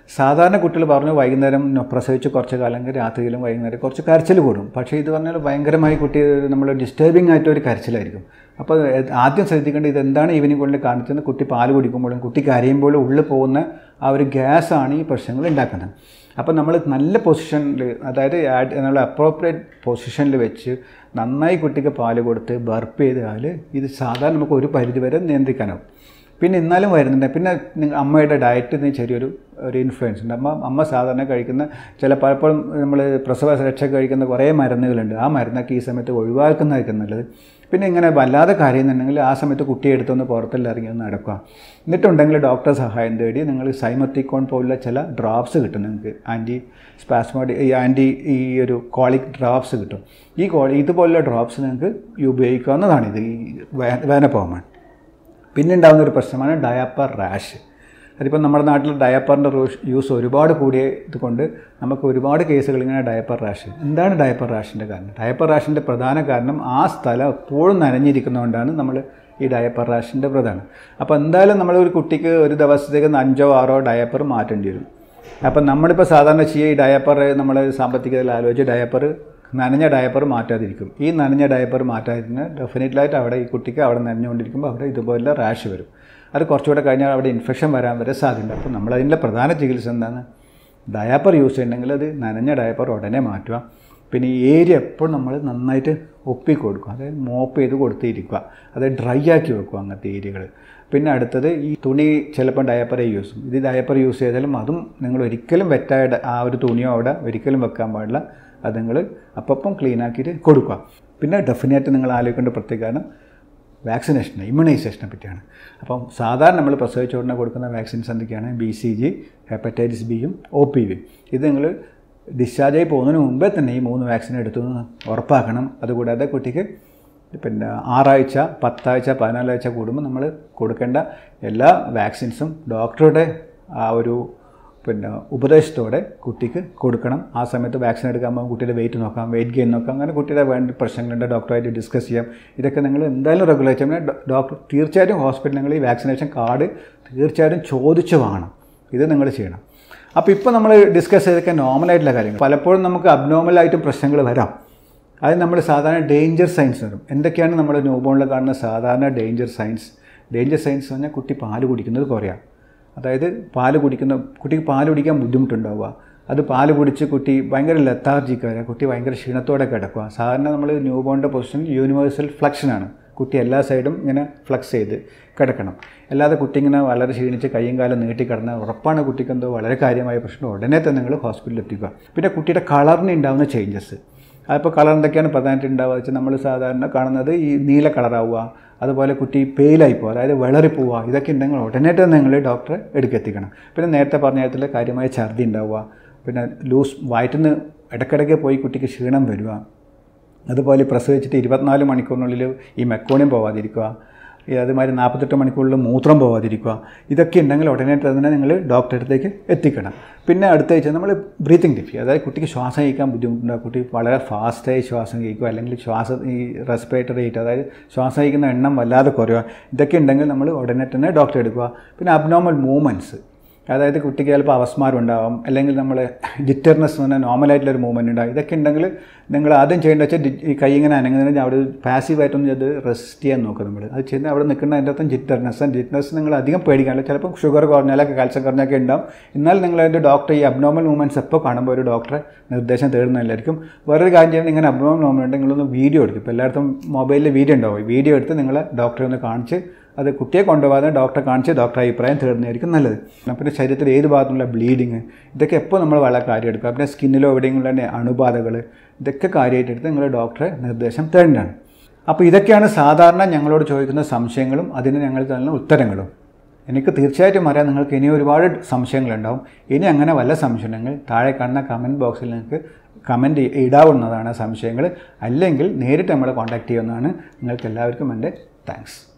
സാധാരണ കുട്ടികൾ പറഞ്ഞു വൈകുന്നേരം ന- പ്രസവിച്ച് കുറച്ച് കാലം കഴിഞ്ഞ് രാത്രിയിലും വൈകുന്നേരം കുറച്ച് കരച്ചിൽ കൂടും പക്ഷേ ഇത് പറഞ്ഞാൽ ഭയങ്കരമായി കുട്ടി നമ്മൾ ഡിസ്റ്റർബിംഗ് ആയിട്ട് ഒരു കരച്ചിലായിരിക്കും അപ്പോൾ ഇത് ആദ്യം ശ്രദ്ധിക്കേണ്ടത് ഇതെന്താണ് ഈവനിങ് കൊണ്ട് കാണിച്ചത് കുട്ടി പാല് കുടിക്കുമ്പോഴും കുട്ടി കരയുമ്പോഴും ഉള്ളിൽ പോകുന്ന ആ ഒരു ഗ്യാസാണ് ഈ പ്രശ്നങ്ങൾ ഉണ്ടാക്കുന്നത് അപ്പോൾ നമ്മൾ നല്ല പൊസിഷനിൽ അതായത് നമ്മൾ അപ്രോപ്രിയേറ്റ് പൊസിഷനിൽ വെച്ച് നന്നായി കുട്ടിക്ക് പാല് കൊടുത്ത് ബർപ്പ് ചെയ്താൽ ഇത് സാധാരണ നമുക്ക് ഒരു പരിധിവരെ നിയന്ത്രിക്കാനാവും പിന്നെ എന്നാലും വരുന്നുണ്ട് പിന്നെ നിങ്ങ അമ്മയുടെ ഡയറ്റിന് ചെറിയൊരു ഒരു ഇൻഫ്ലുവൻസ് ഉണ്ട് അമ്മ അമ്മ സാധാരണ കഴിക്കുന്ന ചില പലപ്പോഴും നമ്മൾ പ്രസവ രക്ഷ കഴിക്കുന്ന കുറേ മരുന്നുകളുണ്ട് ആ മരുന്നൊക്കെ ഈ സമയത്ത് ഒഴിവാക്കുന്നതായിരിക്കും നല്ലത് പിന്നെ ഇങ്ങനെ വല്ലാതെ കരയുന്നുണ്ടെങ്കിൽ ആ സമയത്ത് കുട്ടിയെ എടുത്തൊന്ന് പുറത്തെല്ലാം ഇറങ്ങി ഒന്ന് നടക്കുക എന്നിട്ടുണ്ടെങ്കിൽ ഡോക്ടറെ സഹായം തേടി നിങ്ങൾ സൈമത്തിക്കോൺ പോലുള്ള ചില ഡ്രോപ്സ് കിട്ടും നിങ്ങൾക്ക് ആൻറ്റി സ്പാസ്മോഡി ഈ ആൻറ്റി ഈ ഒരു കോളിക് ഡ്രോപ്സ് കിട്ടും ഈ കോളി ഇതുപോലുള്ള ഡ്രോപ്സ് നിങ്ങൾക്ക് ഈ ഉപയോഗിക്കാവുന്നതാണ് ഇത് ഈ വേ- വേനപ്പോമാൻ പിന്നെ ഉണ്ടാകുന്ന ഒരു പ്രശ്നമാണ് ഡയപ്പർ റാഷ് അതിപ്പോൾ നമ്മുടെ നാട്ടിൽ ഡയപ്പറിൻ്റെ യൂസ് ഒരുപാട് കൂടിയത് കൊണ്ട് നമുക്ക് ഒരുപാട് കേസുകൾ ഇങ്ങനെ ഡയപ്പർ റാഷ് എന്താണ് ഡയപ്പർ റാഷിൻ്റെ കാരണം ഡയപ്പർ റാഷിൻ്റെ പ്രധാന കാരണം ആ സ്ഥലം എപ്പോഴും നനഞ്ഞിരിക്കുന്നതുകൊണ്ടാണ് നമ്മൾ ഈ ഡയപ്പർ റാഷിൻ്റെ പ്രധാനം അപ്പോൾ എന്തായാലും നമ്മൾ ഒരു കുട്ടിക്ക് ഒരു ദിവസത്തേക്ക് അഞ്ചോ ആറോ ഡയപ്പർ മാറ്റേണ്ടി വരും അപ്പം നമ്മളിപ്പോൾ സാധാരണ ചെയ്യുക ഈ ഡയപ്പർ നമ്മൾ സാമ്പത്തികത്തിൽ ആലോചിച്ച് ഡയപ്പർ നനഞ്ഞ ഡയപ്പർ മാറ്റാതിരിക്കും ഈ നനഞ്ഞ ഡയപ്പർ മാറ്റാതിരുന്ന് ഡെഫിനറ്റ്ലായിട്ട് അവിടെ ഈ കുട്ടിക്ക് അവിടെ നനഞ്ഞുകൊണ്ടിരിക്കുമ്പോൾ അവിടെ ഇതുപോലെ റാഷ് വരും അത് കുറച്ചുകൂടെ കഴിഞ്ഞാൽ അവിടെ ഇൻഫെക്ഷൻ വരാൻ വരെ സാധ്യതയുണ്ട് അപ്പോൾ നമ്മളതിൻ്റെ പ്രധാന ചികിത്സ എന്താണ് ഡയപ്പർ യൂസ് ചെയ്യണമെങ്കിൽ അത് നനഞ്ഞ ഡയപ്പർ ഉടനെ മാറ്റുക പിന്നെ ഈ ഏരിയ എപ്പോഴും നമ്മൾ നന്നായിട്ട് ഒപ്പി കൊടുക്കുക അതായത് മോപ്പ് ചെയ്ത് കൊടുത്തിരിക്കുക അതായത് ഡ്രൈ ആക്കി വെക്കുക അങ്ങനത്തെ ഏരിയകൾ പിന്നെ അടുത്തത് ഈ തുണി ചിലപ്പോൾ ഡയപ്പറെ യൂസ് ചെയ്യും ഇത് ഡയപ്പർ യൂസ് ചെയ്താലും അതും നിങ്ങൾ ഒരിക്കലും വെറ്റായ ഡ- ആ ഒരു തുണിയോ അവിടെ ഒരിക്കലും വെക്കാൻ പാടില്ല അത് നിങ്ങൾ അപ്പം ക്ലീൻ ആക്കിയിട്ട് കൊടുക്കുക പിന്നെ ഡെഫിനറ്റ് നിങ്ങൾ ആലോചിക്കേണ്ട പ്രത്യേക കാരണം വാക്സിനേഷൻ ഇമ്മ്യൂണൈസേഷനെ പറ്റിയാണ് അപ്പം സാധാരണ നമ്മൾ പ്രസവിച്ച ഉടനെ കൊടുക്കുന്ന വാക്സിൻസ് എന്തൊക്കെയാണ് ബി സി ജി ഹെപ്പറ്റൈറ്റിസ് ബിയും ഒ പി വിയും ഇത് നിങ്ങൾ ഡിസ്ചാർജ് ആയി പോകുന്നതിന് മുമ്പേ തന്നെ ഈ മൂന്ന് വാക്സിൻ എടുത്തു എന്ന് ഉറപ്പാക്കണം അതുകൂടാതെ കുട്ടിക്ക് പിന്നെ ആറാഴ്ച പത്താഴ്ച പതിനാലാഴ്ച കൂടുമ്പോൾ നമ്മൾ കൊടുക്കേണ്ട എല്ലാ വാക്സിൻസും ഡോക്ടറുടെ ആ ഒരു പിന്നെ ഉപദേശത്തോടെ കുട്ടിക്ക് കൊടുക്കണം ആ സമയത്ത് വാക്സിൻ എടുക്കാൻ പോകുമ്പോൾ കുട്ടിയുടെ വെയിറ്റ് നോക്കാം വെയിറ്റ് ഗെയിൻ നോക്കാം അങ്ങനെ കുട്ടിയുടെ വേണ്ട പ്രശ്നങ്ങളുണ്ട് ഡോക്ടറായിട്ട് ഡിസ്കസ് ചെയ്യാം ഇതൊക്കെ നിങ്ങൾ എന്തായാലും റെഗുലർ ചെയ്യണം ഡോക്ടർ തീർച്ചയായിട്ടും ഹോസ്പിറ്റലിൽ നിങ്ങൾ ഈ വാക്സിനേഷൻ കാർഡ് തീർച്ചയായിട്ടും ചോദിച്ച് വാങ്ങണം ഇത് നിങ്ങൾ ചെയ്യണം അപ്പോൾ ഇപ്പോൾ നമ്മൾ ഡിസ്കസ് ചെയ്തൊക്കെ നോർമലായിട്ടുള്ള കാര്യങ്ങൾ പലപ്പോഴും നമുക്ക് അബ്നോർമലായിട്ടും പ്രശ്നങ്ങൾ വരാം അത് നമ്മൾ സാധാരണ ഡേഞ്ചർ സൈൻസ് വരും എന്തൊക്കെയാണ് നമ്മൾ ന്യൂബോണിൽ കാണുന്ന സാധാരണ ഡേഞ്ചർ സൈൻസ് ഡേഞ്ചർ സൈൻസ് എന്ന് പറഞ്ഞാൽ കുട്ടി പാല് കുടിക്കുന്നത് കുറയാം അതായത് പാല് കുടിക്കുന്ന കുട്ടിക്ക് പാല് കുടിക്കാൻ ബുദ്ധിമുട്ടുണ്ടാവുക അത് പാല് കുടിച്ച് കുട്ടി ഭയങ്കര ലത്താർജിക്ക് വരിക കുട്ടി ഭയങ്കര ക്ഷീണത്തോടെ കിടക്കുക സാധാരണ നമ്മൾ ന്യൂബോണിൻ്റെ പൊസിഷൻ യൂണിവേഴ്സൽ ഫ്ലക്ഷനാണ് കുട്ടി എല്ലാ സൈഡും ഇങ്ങനെ ഫ്ലക്സ് ചെയ്ത് കിടക്കണം അല്ലാതെ കുട്ടി ഇങ്ങനെ വളരെ ക്ഷീണിച്ച് കയ്യും കാലം നീട്ടി കിടന്നാൽ ഉറപ്പാണ് കുട്ടിക്ക് എന്തോ വളരെ കാര്യമായ പ്രശ്നം ഉടനെ തന്നെ നിങ്ങൾ ഹോസ്പിറ്റലിൽ എത്തിക്കുക പിന്നെ കുട്ടിയുടെ കളറിന് ഉണ്ടാകുന്ന ചേഞ്ചസ് അതിപ്പോൾ കളർ എന്തൊക്കെയാണ് പ്രധാനമായിട്ട് ഉണ്ടാവുക വെച്ചാൽ നമ്മൾ സാധാരണ കാണുന്നത് ഈ നീല കളറാവുക അതുപോലെ കുട്ടി പെയിലായി പോവുക അതായത് വിളറി പോവുക ഇതൊക്കെ ഉണ്ടെങ്കിൽ ഉടനെ തന്നെ നിങ്ങൾ ഡോക്ടറെ എടുക്കെത്തിക്കണം പിന്നെ നേരത്തെ പറഞ്ഞ തരത്തിൽ കാര്യമായ ഛർദി ഉണ്ടാവുക പിന്നെ ലൂസ് വയറ്റിന്ന് ഇടയ്ക്കിടയ്ക്ക് പോയി കുട്ടിക്ക് ക്ഷീണം വരിക അതുപോലെ പ്രസവിച്ചിട്ട് ഇരുപത്തിനാല് മണിക്കൂറിനുള്ളിൽ ഈ മെക്കോണിയം പോവാതിരിക്കുക ഈ അതുമാതിരി നാൽപ്പത്തെട്ട് മണിക്കൂറിൽ മൂത്രം പോവാതിരിക്കുക ഇതൊക്കെ ഉണ്ടെങ്കിൽ ഉടനെ തന്നെ നിങ്ങൾ ഡോക്ടറെ അടുത്തേക്ക് എത്തിക്കണം പിന്നെ അടുത്ത വെച്ചാൽ നമ്മൾ ബ്രീത്തിങ് ടിഫി അതായത് കുട്ടിക്ക് ശ്വാസം കഴിക്കാൻ ബുദ്ധിമുട്ടുണ്ടാകും കുട്ടി വളരെ ഫാസ്റ്റായി ശ്വാസം കഴിക്കുക അല്ലെങ്കിൽ ശ്വാസ ഈ റെസ്പിറേറ്ററി റേറ്റ് അതായത് ശ്വാസം കഴിക്കുന്ന എണ്ണം വല്ലാതെ കുറയുക ഇതൊക്കെ ഉണ്ടെങ്കിൽ നമ്മൾ ഉടനെ തന്നെ ഡോക്ടറെ എടുക്കുക പിന്നെ അബ്നോർമൽ മൂവ്മെൻറ്റ്സ് അതായത് കുട്ടിക്ക് ചിലപ്പോൾ അവസ്മാരം ഉണ്ടാവും അല്ലെങ്കിൽ നമ്മൾ ജിറ്റർനെസ് എന്ന് പറഞ്ഞാൽ നോർമലായിട്ടുള്ളൊരു മൂവ്മെൻറ്റ് ഉണ്ടാവും ഇതൊക്കെ ഉണ്ടെങ്കിൽ നിങ്ങൾ ആദ്യം ചെയ്യേണ്ടത് വെച്ചാൽ ഡി- ഈ കൈ ഇങ്ങനെ അനങ്ങുന്നതിന് അവിടെ പാസീവായിട്ടൊന്നും അത് റെസ്റ്റ് ചെയ്യാൻ നോക്കുക നമ്മൾ അത് ചെയ്യുന്ന അവിടെ നിൽക്കുന്ന അതിൻ്റെ അർത്ഥം ജിറ്റർനെസ് ജിറ്റർനെസ് നിങ്ങൾ അധികം പേടിക്കാനില്ല ചിലപ്പോൾ ഷുഗർ കുറഞ്ഞാലൊക്കെ കാൽസ്യം കുറഞ്ഞൊക്കെ ഉണ്ടാവും എന്നാൽ നിങ്ങൾ അതിൻ്റെ ഡോക്ടർ ഈ അബ്നോർമൽ മൂവ്മെൻറ്റ്സ് എപ്പോൾ കാണുമ്പോൾ ഒരു ഡോക്ടറെ നിർദ്ദേശം തേടുന്നതല്ലായിരിക്കും വേറൊരു കാര്യം ചെയ്യുന്നത് ഇങ്ങനെ അബ്നോർമൽ മൂവ്മെൻറ്റ് ഉണ്ടെങ്കിൽ നിങ്ങളൊന്ന് വീഡിയോ എടുക്കും ഇപ്പോൾ എല്ലായിടത്തും മൊബൈലിൽ വീഡിയോ ഉണ്ടാവും വീഡിയോ എടുത്ത് നിങ്ങൾ ഡോക്ടറെ ഒന്ന് കാണിച്ച് അത് കുട്ടിയെ കൊണ്ടുപോകാതെ ഡോക്ടറെ കാണിച്ച് ഡോക്ടറെ അഭിപ്രായം തേടുന്നതായിരിക്കും നല്ലത് പിന്നെ ശരീരത്തിൽ ഏത് ഭാഗത്തുള്ള ബ്ലീഡിങ് ഇതൊക്കെ എപ്പോൾ നമ്മൾ വളരെ കാര്യം എടുക്കുക പിന്നെ സ്കിന്നിലോ എവിടെയെങ്കിലും തന്നെ അണുബാധകൾ ഇതൊക്കെ കാര്യമായിട്ട് എടുത്ത് നിങ്ങൾ ഡോക്ടറെ നിർദ്ദേശം തേടേണ്ടതാണ് അപ്പോൾ ഇതൊക്കെയാണ് സാധാരണ ഞങ്ങളോട് ചോദിക്കുന്ന സംശയങ്ങളും അതിന് ഞങ്ങൾ തരുന്ന ഉത്തരങ്ങളും എനിക്ക് തീർച്ചയായിട്ടും അറിയാം നിങ്ങൾക്ക് ഇനി ഒരുപാട് സംശയങ്ങളുണ്ടാവും ഇനി അങ്ങനെ വല്ല സംശയങ്ങൾ താഴെ കാണുന്ന കമൻറ്റ് ബോക്സിൽ നിങ്ങൾക്ക് കമൻറ്റ് ഇടാവുന്നതാണ് സംശയങ്ങൾ അല്ലെങ്കിൽ നേരിട്ട് നമ്മളെ കോൺടാക്റ്റ് ചെയ്യുന്നതാണ് നിങ്ങൾക്ക് എല്ലാവർക്കും എൻ്റെ താങ്ക്സ്